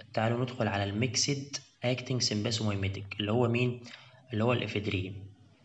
تعالوا ندخل على الميكسد اكتنج سمباسوميميتك اللي هو مين اللي هو الافيدرين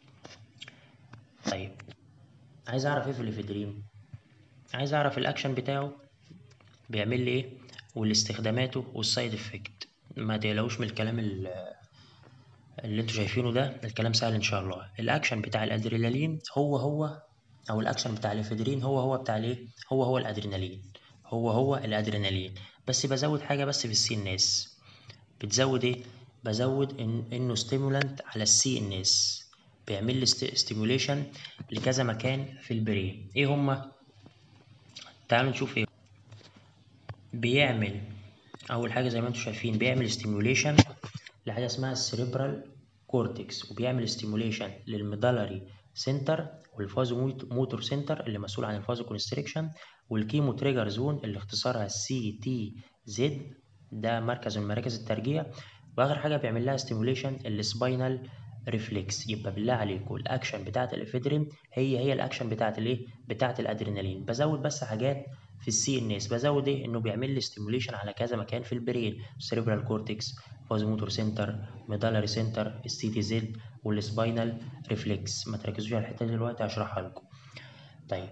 طيب عايز اعرف ايه في الافيدرين عايز اعرف الاكشن بتاعه بيعمل لي ايه والاستخداماته والسايد افكت ما تقلقوش من الكلام ال- اللي انتوا شايفينه ده الكلام سهل ان شاء الله الاكشن بتاع الادرينالين هو هو او الاكشن بتاع الافيدرين هو هو بتاع الايه هو هو الادرينالين هو هو الادرينالين بس بزود حاجه بس في السي ان اس بتزود ايه بزود إن انه ستيمولانت على السي ان اس بيعمل لي ستيموليشن لكذا مكان في البرين ايه هما تعالوا نشوف ايه بيعمل اول حاجه زي ما انتم شايفين بيعمل ستيموليشن لحاجه اسمها السيريبرال كورتكس وبيعمل ستيموليشن للميدالري سنتر والفازو موتور سنتر اللي مسؤول عن الفازو كونستريكشن والكيمو تريجر زون اللي اختصارها سي تي زد ده مركز من مراكز الترجيع واخر حاجه بيعمل لها ستيموليشن السباينال ريفلكس يبقى بالله عليكم الاكشن بتاعه الافيدرين هي هي الاكشن بتاعه الايه بتاعه الادرينالين بزود بس حاجات في السي ان اس بزود ايه انه بيعمل لي ستيموليشن على كذا مكان في البرين سيريبرال كورتكس فازوموتور سنتر ميدالري سنتر السي تي زد والسباينال ريفلكس ما تركزوش على الحته دي دلوقتي هشرحها لكم طيب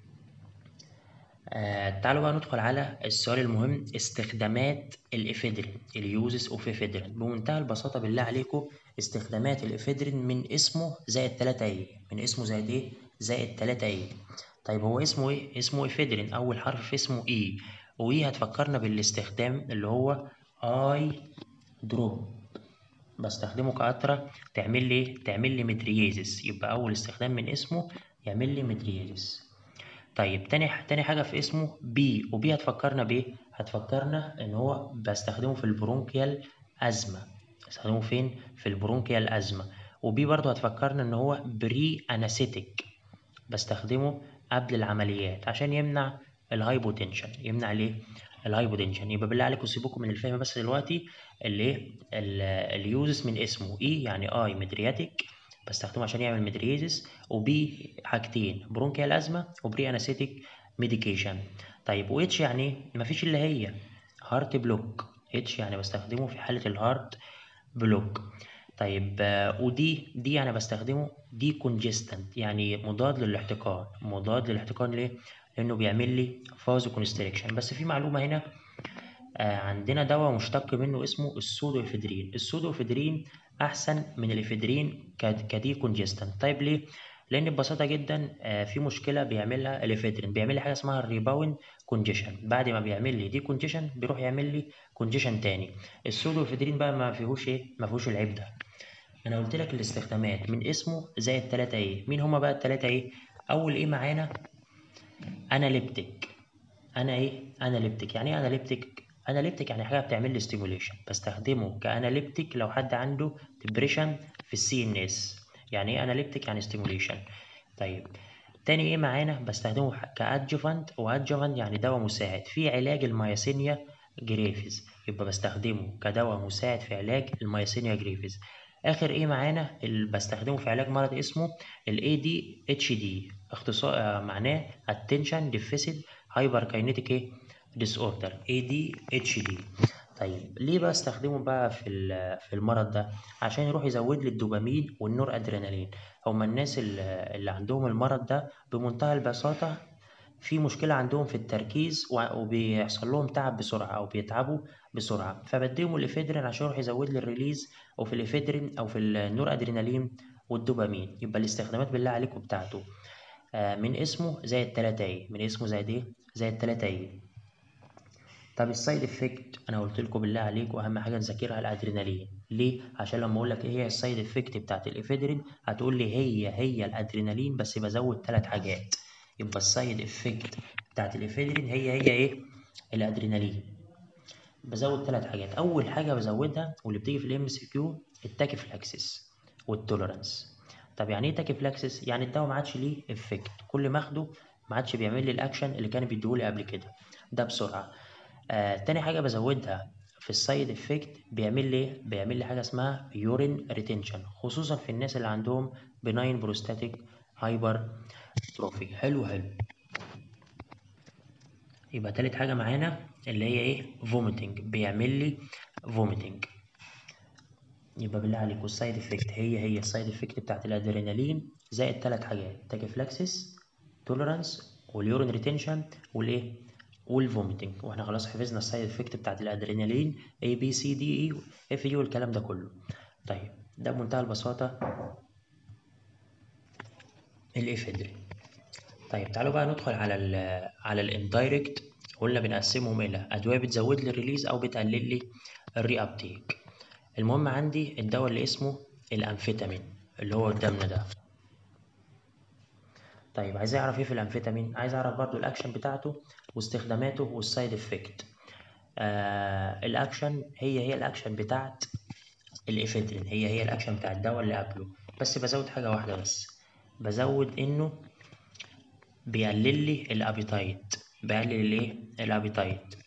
آه تعالوا بقى ندخل على السؤال المهم استخدامات الافيدرين اليوزز اوف افيدرين بمنتهى البساطه بالله عليكم استخدامات الافيدرين من اسمه زائد 3 ايه من اسمه زائد ايه زائد 3 ايه طيب هو اسمه ايه اسمه افيدرين اول حرف في اسمه اي واي هتفكرنا بالاستخدام اللي هو اي دروب بستخدمه كقطرة تعمل لي تعمل لي مدريازيس يبقى أول استخدام من اسمه يعمل لي مدريازيس طيب تاني تاني حاجة في اسمه بي وبي هتفكرنا بإيه؟ هتفكرنا إن هو بستخدمه في البرونكيال أزمة بستخدمه فين؟ في البرونكيال أزمة وبي برضه هتفكرنا إن هو بري أناسيتك بستخدمه قبل العمليات عشان يمنع الهايبوتنشن يمنع ليه؟ الهايبوتنشن يبقى بالله عليكم سيبوكم من الفهم بس دلوقتي اللي اليوزس من اسمه اي يعني اي مدرياتيك بستخدمه عشان يعمل مدريزس وبي حاجتين برونكيال ازمه وبري انستيك ميديكيشن طيب واتش يعني ايه مفيش الا هي هارت بلوك اتش يعني بستخدمه في حاله الهارت بلوك طيب آه، ودي دي انا بستخدمه دي كونجستنت يعني مضاد للاحتقان مضاد للاحتقان ليه لانه بيعمل لي فازو كونستريكشن بس في معلومه هنا آه، عندنا دواء مشتق منه اسمه السودو افيدرين السودو افيدرين احسن من الافيدرين ك- كدي كونجستنت طيب ليه لان ببساطه جدا آه، في مشكله بيعملها الافيدرين بيعمل لي حاجه اسمها الريباوند كونجيشن بعد ما بيعمل لي دي كونجيشن بيروح يعمل لي كونجيشن تاني السودو افيدرين بقى ما فيهوش ايه ما فيهوش العيب ده انا قلت لك الاستخدامات من اسمه زائد 3 ايه مين هما بقى التلاتة ايه اول ايه معانا اناليبتيك انا ايه اناليبتيك يعني ايه اناليبتيك اناليبتيك يعني حاجه بتعمل لي ستيموليشن بستخدمه كاناليبتيك لو حد عنده ديبريشن في السي ان اس يعني ايه اناليبتيك يعني ستيموليشن طيب تاني ايه معانا بستخدمه كادجوفانت وادجوفانت يعني دواء مساعد في علاج المياسينيا جريفيز يبقى بستخدمه كدواء مساعد في علاج المياسينيا جريفيز اخر ايه معانا اللي بستخدمه في علاج مرض اسمه ال ADHD اختصار آه، معناه attention deficit hyperkinetic إيه؟ disorder ADHD طيب ليه بستخدمه بقى في ال- في المرض ده عشان يروح يزود لي الدوبامين والنور ادرينالين هما الناس اللي اللي عندهم المرض ده بمنتهى البساطة في مشكلة عندهم في التركيز وع- وبيحصل لهم تعب بسرعة أو بيتعبوا بسرعة فبديهم الإفيدرين عشان يروح يزود لي الريليز أو في الإفيدرين أو في النور أدرينالين والدوبامين يبقى الاستخدامات بالله عليكم بتاعته آه، من اسمه زائد 3 ايه من اسمه زائد ايه زائد 3 ايه طب السايد افكت انا قلت لكم بالله عليكم اهم حاجه نذاكرها الادرينالين ليه عشان لما اقول لك ايه هي السايد افكت بتاعت الافيدرين هتقول لي هي هي الادرينالين بس بزود ثلاث حاجات يبقى السايد افكت بتاعت الافيدرين هي هي ايه الادرينالين بزود ثلاث حاجات اول حاجه بزودها واللي بتيجي في الام سي كيو التاكيفلاكسس والتوليرانس طب يعني ايه تاكيفلاكسس يعني الدواء ما عادش ليه افكت كل ما اخده ما عادش بيعمل لي الاكشن اللي كان بيديهولي قبل كده ده بسرعه آه تاني حاجه بزودها في السايد افكت بيعمل لي إيه؟ بيعمل لي حاجه اسمها يورين ريتنشن خصوصا في الناس اللي عندهم بناين بروستاتيك هايبر تروفي حلو حلو يبقى تالت حاجة معانا اللي هي ايه فوميتنج بيعمل لي فوميتنج يبقى بالله عليكم السايد افكت هي هي السايد افكت بتاعت الادرينالين زائد ثلاث حاجات تاكيفلاكسس توليرانس واليورين ريتنشن والايه والفوميتنج واحنا خلاص حفظنا السايد افكت بتاعت الادرينالين اي بي سي دي اي اف يو والكلام ده كله طيب ده بمنتهى البساطه الافيدرين طيب تعالوا بقى ندخل على ال على الاندايركت قلنا بنقسمهم الى ادويه بتزود لي الريليز او بتقلل لي الري ابتيك المهم عندي الدواء اللي اسمه الامفيتامين اللي هو قدامنا ده طيب عايز اعرف ايه في الامفيتامين عايز اعرف برضو الاكشن بتاعته واستخداماته والسايد افكت آه الاكشن هي هي الاكشن بتاعت الافيدرين هي هي الاكشن بتاع الدواء اللي قبله بس بزود حاجه واحده بس بزود انه بيقلل لي الابيتايت بيقلل الايه الابيتايت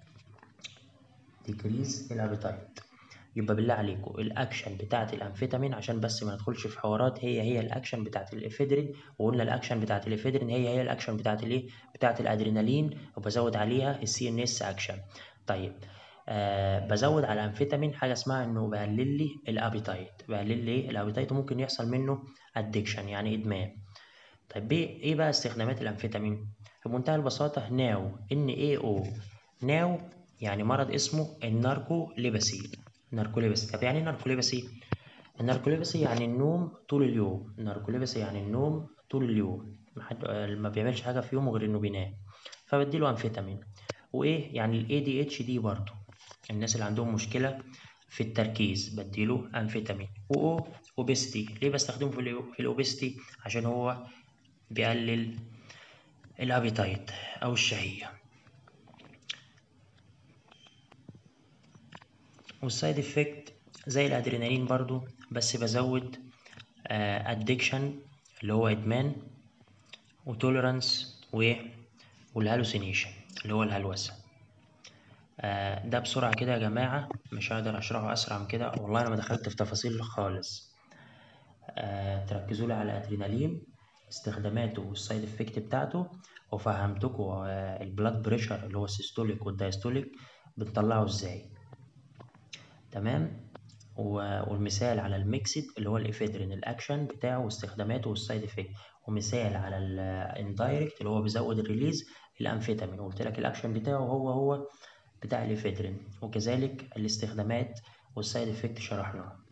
ديكريز الابيتايت يبقى بالله عليكم الاكشن بتاعت الامفيتامين عشان بس ما ندخلش في حوارات هي هي الاكشن بتاعت الافيدرين وقلنا الاكشن بتاعت الافيدرين هي هي الاكشن بتاعت الايه بتاعت الادرينالين وبزود عليها السي ان اس اكشن طيب آه بزود على الامفيتامين حاجه اسمها انه بقلل لي الابيتايت بقلل لي الابيتايت وممكن يحصل منه ادكشن يعني ادمان طيب ايه بقى استخدامات الامفيتامين بمنتهى البساطه ناو ان اي او ناو يعني مرض اسمه الناركوليبسي ناركوليبسي طب يعني ايه ناركوليبسي الناركوليبسي يعني النوم طول اليوم الناركوليبسي يعني النوم طول اليوم محد ما بيعملش حاجه في يومه غير انه بينام فبديله امفيتامين وايه يعني الاي دي اتش دي برضه الناس اللي عندهم مشكله في التركيز بديله امفيتامين واو اوبستي ليه بستخدمه في الاوبستي عشان هو بيقلل الابيتايت او الشهيه والسايد افكت زي الادرينالين برضو بس بزود ادكشن اللي هو ادمان وتوليرانس و والهالوسينيشن اللي هو الهلوسه آه ده بسرعه كده يا جماعه مش هقدر اشرحه اسرع من كده والله انا ما دخلت في تفاصيل خالص آه تركزوا لي على الادرينالين استخداماته والسايد افكت بتاعته وفهمتكم آه البلاد بريشر اللي هو السيستوليك والدايستوليك بنطلعه ازاي تمام والمثال على الميكسد اللي هو الافيدرين الاكشن بتاعه واستخداماته والسايد افكت ومثال على الاندايركت اللي هو بيزود الريليز الامفيتامين قلت لك الاكشن بتاعه هو هو بتاع الافيدرين وكذلك الاستخدامات والسايد افكت شرحناها